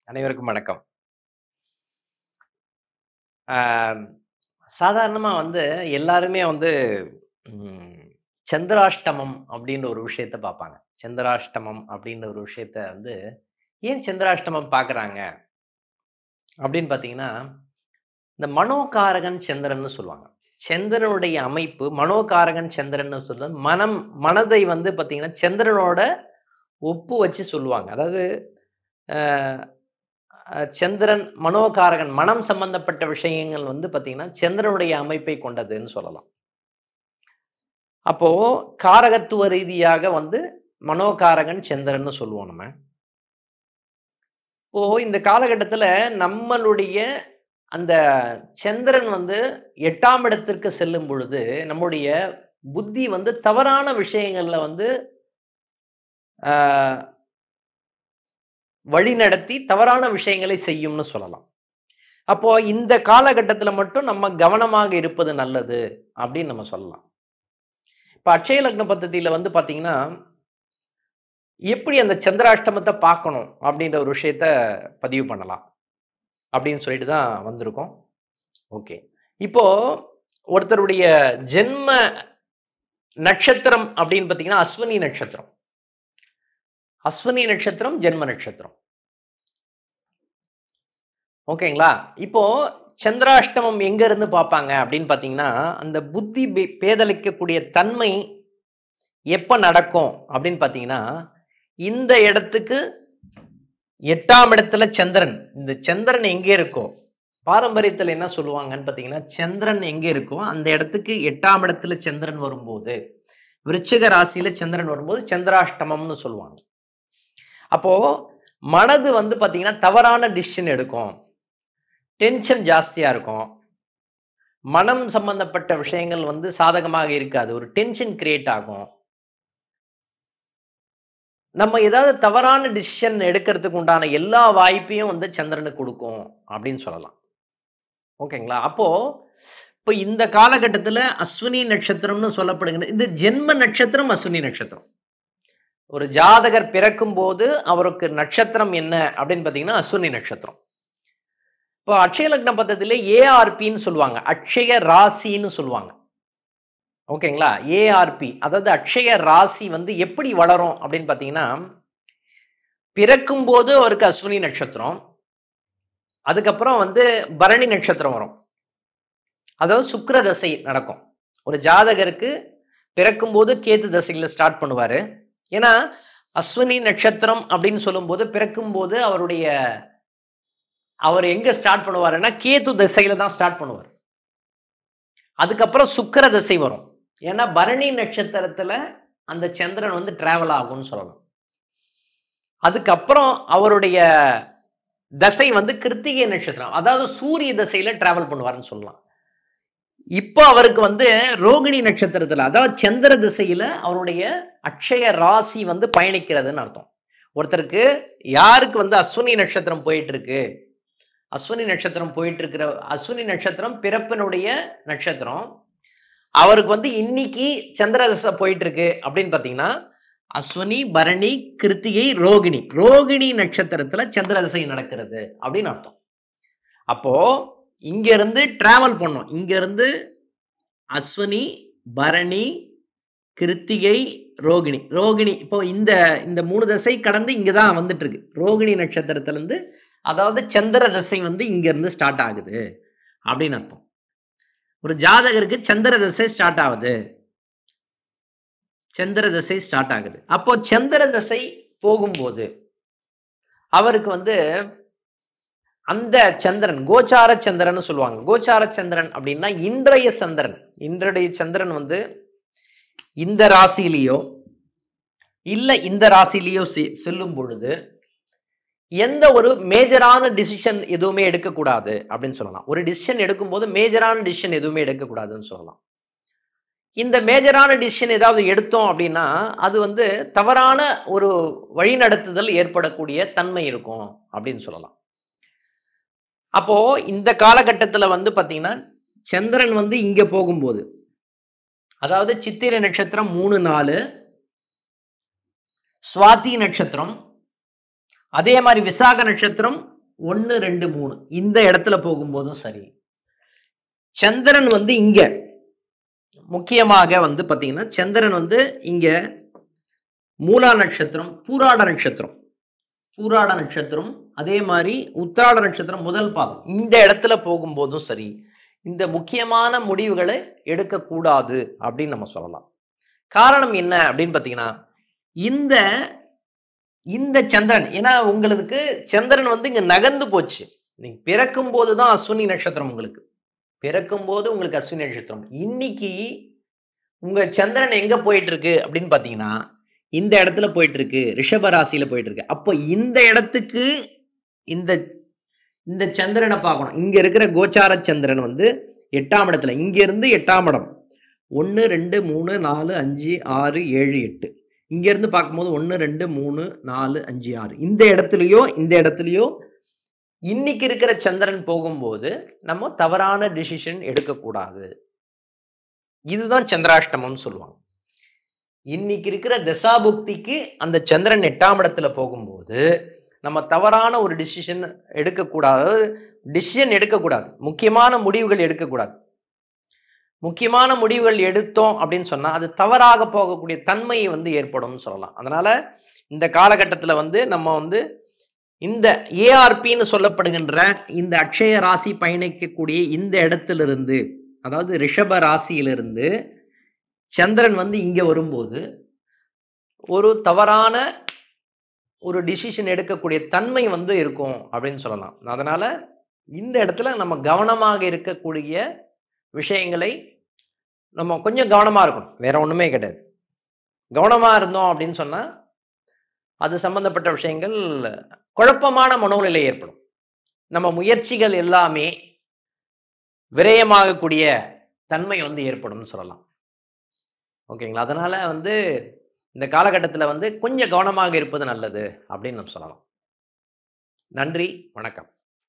அனைவருக்கும் வணக்கம். ஆம், சாதாரணமா வந்து எல்லாருமே வந்து ம், சந்திராஷ்டமம் அப்படின்ற ஒரு விஷயத்த பார்ப்பாங்க. சந்திராஷ்டமம் அப்படின்ற ஒரு விஷயத்த வந்து ஏன் சந்திராஷ்டமம் பார்க்குறாங்க? அப்படின்னு பார்த்தீங்கன்னா, இந்த மனோகாரகன் சந்திரன்னு சொல்லுவாங்க. சந்திரனுடைய அமைப்பு மனோகாரகன் சந்திரன்னு சொல்றது மனம் மனதை வந்து பார்த்தீங்கன்னா, சந்திரனோட ஒப்பு வச்சு சொல்லுவாங்க. அதாவது அ அ சந்திரன் மனோகாரகன் மனம் சம்பந்தப்பட்ட விஷயங்கள் வந்து பார்த்தீங்கன்னா, சந்திரனுடைய அமைப்பை கொண்டதுன்னு சொல்லலாம். அப்போ காரகத்துவ ரீதியாக வந்து மனோகாரகன் சந்திரன்னு சொல்லுவோம் நம்ம. இப்போ இந்த காலகட்டத்தில நம்மளுடைய அந்த சந்திரன் வந்து 8ஆம் இடத்திற்கு செல்லும் பொழுது, நம்முடைய புத்தி வந்து தவறான விஷயங்கள்ல வந்து ஆ வழிநடத்தி தவறான விஷயங்களை செய்யும்னு சொல்லலாம். அப்போ இந்த காலகட்டத்தில மட்டும் நம்ம கவனமாக இருப்பது நல்லது அப்படின்னு நம்ம சொல்லலாம். இப்ப அட்சய லக்ன பத்ததியில வந்து பார்த்தீங்கன்னா, எப்படி அந்த சந்திராஷ்டமத்த பார்க்கணும் அப்படின்ற ஒரு விஷயத்த பதிவு பண்ணலாம். அப்படின்னு சொல்லிட்டு தான் வந்திருக்கோம். ஓகே. இப்போ ஒருத்தருடைய ஜென்ம நட்சத்திரம் அப்படின்னு பார்த்தீங்கன்னா, அஸ்வினி நட்சத்திரம். அஸ்வினி நட்சத்திரம், ஜென்ம நட்சத்திரம். ஓகேங்களா? இப்போ சந்திராஷ்டமம் எங்க இருந்து பார்ப்பாங்க அப்படின்னு பார்த்தீங்கன்னா, அந்த புத்தி பே பேதலிக்கக்கூடிய தன்மை எப்ப நடக்கும் அப்படின்னு பார்த்தீங்கன்னா, இந்த இடத்துக்கு 8ஆம் இடத்துல சந்திரன். இந்த சந்திரன் எங்கே இருக்கோ, பாரம்பரியத்தில என்ன சொல்லுவாங்கன்னு பார்த்தீங்கன்னா, சந்திரன் எங்கே இருக்கோ அந்த இடத்துக்கு 8ஆம் இடத்துல சந்திரன் வரும்போது, விருச்சிக ராசியில சந்திரன் வரும்போது சந்திராஷ்டமம்னு சொல்லுவாங்க. அப்போ மனது வந்து பார்த்தீங்கன்னா, தவறான டிசிஷன் எடுக்கும். டென்ஷன் ஜாஸ்தியா இருக்கும். மனம் சம்பந்தப்பட்ட விஷயங்கள் வந்து சாதகமாக இருக்காது. ஒரு டென்ஷன் கிரியேட் ஆகும். நம்ம ஏதாவது தவறான டிசிஷன் எடுக்கிறதுக்கு உண்டான எல்லா வாய்ப்பையும் வந்து சந்திரனுக்கு குடுக்கும் அப்படின்னு சொல்லலாம். ஓகேங்களா? அப்போ இப்ப இந்த காலகட்டத்தில அஸ்வினி நட்சத்திரம்னு சொல்லப்படுகிற இந்த ஜென்ம நட்சத்திரம் அஸ்வினி நட்சத்திரம். ஒரு ஜாதகர் பிறக்கும்போது அவருக்கு நட்சத்திரம் என்ன அப்படின்னு பார்த்தீங்கன்னா, அஸ்வினி நட்சத்திரம். இப்போ அட்சய லக்ன பத்ததில ஏஆர்பின்னு சொல்லுவாங்க. அட்சய ராசின்னு சொல்லுவாங்க. ஓகேங்களா? ஏஆர்பி அதாவது அட்சய ராசி வந்து எப்படி வளரும் அப்படின்னு பார்த்தீங்கன்னா, பிறக்கும்போது அவருக்கு அஸ்வினி நட்சத்திரம். அதுக்கப்புறம் வந்து பரணி நட்சத்திரம் வரும். அதாவது சுக்கிர தசை நடக்கும். ஒரு ஜாதகருக்கு பிறக்கும்போது கேது தசையில ஸ்டார்ட் பண்ணுவாரு. ஏன்னா, அஸ்வினி நட்சத்திரம் அப்படின்னு சொல்லும்போது பிறக்கும்போது அவருடைய அவர் எங்க ஸ்டார்ட் பண்ணுவாருன்னா, கேது திசையில தான் ஸ்டார்ட் பண்ணுவார். அதுக்கப்புறம் சுக்கிர திசை வரும். ஏன்னா, பரணி நட்சத்திரத்தில அந்த சந்திரன் வந்து டிராவல் ஆகும்னு சொல்லலாம். அதுக்கப்புறம் அவருடைய தசை வந்து கிருத்திகை நட்சத்திரம். அதாவது சூரிய திசையில டிராவல் பண்ணுவாருன்னு சொல்லலாம். இப்போ அவருக்கு வந்து ரோகிணி நட்சத்திரத்தில அதாவது சந்திர திசையில அவருடைய அட்சய ராசி வந்து பயணிக்கிறதுன்னு அர்த்தம். ஒருத்தருக்கு யாருக்கு வந்து அஸ்வினி நட்சத்திரம் போயிட்டு இருக்கு. அஸ்வினி நட்சத்திரம் போயிட்டு இருக்கிற அஸ்வினி நட்சத்திரம் பிறப்பினுடைய நட்சத்திரம். அவருக்கு வந்து இன்னைக்கு சந்திர தசை போயிட்டு இருக்கு அப்படின்னு பார்த்தீங்கன்னா, அஸ்வினி, பரணி, கிருத்திகை, ரோகிணி. ரோகிணி நட்சத்திரத்தில சந்திர தசை நடக்கிறது அப்படின்னு அர்த்தம். அப்போ இங்க இருந்து டிராவல் பண்ணும். இங்க இருந்து அஸ்வினி, பரணி, கிருத்திகை, ரோகிணி. ரோகிணி இப்போ இந்த இந்த 3 திசை கடந்து இங்க தான் வந்துட்டு இருக்கு. ரோகிணி நட்சத்திரத்திலிருந்து அதாவது சந்திர திசை வந்து இங்க இருந்து ஸ்டார்ட் ஆகுது அப்படின்னு அர்த்தம். ஒரு ஜாதகருக்கு சந்திர திசை ஸ்டார்ட் ஆகுது. சந்திர திசை ஸ்டார்ட் ஆகுது. அப்போ சந்திர திசை போகும்போது அவருக்கு வந்து அந்த சந்திரன் கோச்சார சந்திரன்னு சொல்லுவாங்க. கோச்சார சந்திரன் அப்படின்னா இன்றைய சந்திரன். இன்றைய சந்திரன் வந்து இந்த ராசியிலயோ இல்ல இந்த ராசியிலயோ செ செல்லும் பொழுது எந்த ஒரு மேஜரான டிசிஷன் எதுவுமே எடுக்கக்கூடாது அப்படின்னு சொல்லலாம். ஒரு டிசிஷன் எடுக்கும்போது மேஜரான டிசிஷன் எதுவுமே எடுக்கக்கூடாதுன்னு சொல்லலாம். இந்த மேஜரான டிசிஷன் ஏதாவது எடுத்தோம் அப்படின்னா, அது வந்து தவறான ஒரு வழிநடத்துதல் ஏற்படக்கூடிய தன்மை இருக்கும் அப்படின்னு சொல்லலாம். அப்போ இந்த காலகட்டத்தில வந்து பார்த்தீங்கன்னா, சந்திரன் வந்து இங்க போகும்போது, அதாவது சித்திரை நட்சத்திரம் 3, 4 சுவாதி நட்சத்திரம் அதே மாதிரி விசாக நட்சத்திரம் ஒன்று ரெண்டு மூணு இந்த இடத்துல போகும்போதும் சரி சந்திரன் வந்து இங்க முக்கியமாக வந்து பார்த்தீங்கன்னா சந்திரன் வந்து இங்க மூலா நட்சத்திரம் பூராட நட்சத்திரம் பூராட நட்சத்திரம் அதே மாதிரி உத்திராட நட்சத்திரம் முதல் பாதம் இந்த இடத்துல போகும்போதும் சரி இந்த முக்கியமான முடிவுகளை எடுக்கக்கூடாது அப்படின்னு நம்ம சொல்லலாம் காரணம் என்ன அப்படின்னு பார்த்தீங்கன்னா இந்த இந்த சந்திரன் ஏன்னா உங்களுக்கு சந்திரன் வந்து இங்க நகர்ந்து போச்சு நீங்க பிறக்கும் போது தான் அஸ்வினி நட்சத்திரம் உங்களுக்கு பிறக்கும் போது உங்களுக்கு அஸ்வினி நட்சத்திரம் இன்னைக்கு உங்க சந்திரன் எங்க போயிட்டு இருக்கு அப்படின்னு பாத்தீங்கன்னா இந்த இடத்துல போயிட்டு இருக்கு ரிஷப ராசியில போயிட்டு இருக்கு அப்போ இந்த இடத்துக்கு இந்த இந்த சந்திரனை பார்க்கணும் இங்க இருக்கிற கோச்சார சந்திரன் வந்து எட்டாம் இடத்துல இங்க இருந்து எட்டாம் இடம் ஒன்று ரெண்டு மூணு நாலு அஞ்சு ஆறு ஏழு எட்டு இங்கேருந்து பார்க்கும்போது ஒன்று ரெண்டு மூணு நாலு அஞ்சு ஆறு இந்த இடத்துலையோ இந்த இடத்துலையோ இன்னைக்கு இருக்கிற சந்திரன் போகும்போது நம்ம தவறான டிசிஷன் எடுக்கக்கூடாது இதுதான் சந்திராஷ்டமம்னு சொல்லுவாங்க இன்னைக்கு இருக்கிற தசாபுக்திக்கு அந்த சந்திரன் எட்டாம் இடத்துல போகும்போது நம்ம தவறான ஒரு டிசிஷன் எடுக்கக்கூடாது டிசிஷன் எடுக்கக்கூடாது முக்கியமான முடிவுகள் எடுக்கக்கூடாது முக்கியமான முடிவுகள் எடுத்தோம் அப்படின்னு சொன்னா அது தவறாக போகக்கூடிய தன்மை வந்து ஏற்படும்னு சொல்லலாம் அதனால இந்த காலகட்டத்தில் வந்து நம்ம வந்து இந்த ஏஆர்பின்னு சொல்லப்படுகின்ற இந்த அக்ஷய ராசி பயணிக்கக்கூடிய இந்த இடத்திலிருந்து அதாவது ரிஷப ராசியிலிருந்து சந்திரன் வந்து இங்கே வரும்போது ஒரு தவறான ஒரு டிசிஷன் எடுக்கக்கூடிய தன்மை வந்து இருக்கும் அப்படின்னு சொல்லலாம் அதனால இந்த இடத்துல நம்ம கவனமாக இருக்கக்கூடிய விஷயங்களை நம்ம கொஞ்சம் கவனமாக இருக்கணும் வேற ஒன்றுமே கிடையாது கவனமாக இருந்தோம் அப்படின்னு சொன்னால் அது சம்பந்தப்பட்ட விஷயங்கள் குழப்பமான மனோநிலை ஏற்படும் நம்ம முயற்சிகள் எல்லாமே விரயமாகக்கூடிய தன்மை வந்து ஏற்படும்னு சொல்லலாம் ஓகேங்களா அதனால வந்து இந்த காலகட்டத்தில் வந்து கொஞ்சம் கவனமாக இருப்பது நல்லது அப்படின்னு நம்ம சொல்லலாம் நன்றி வணக்கம்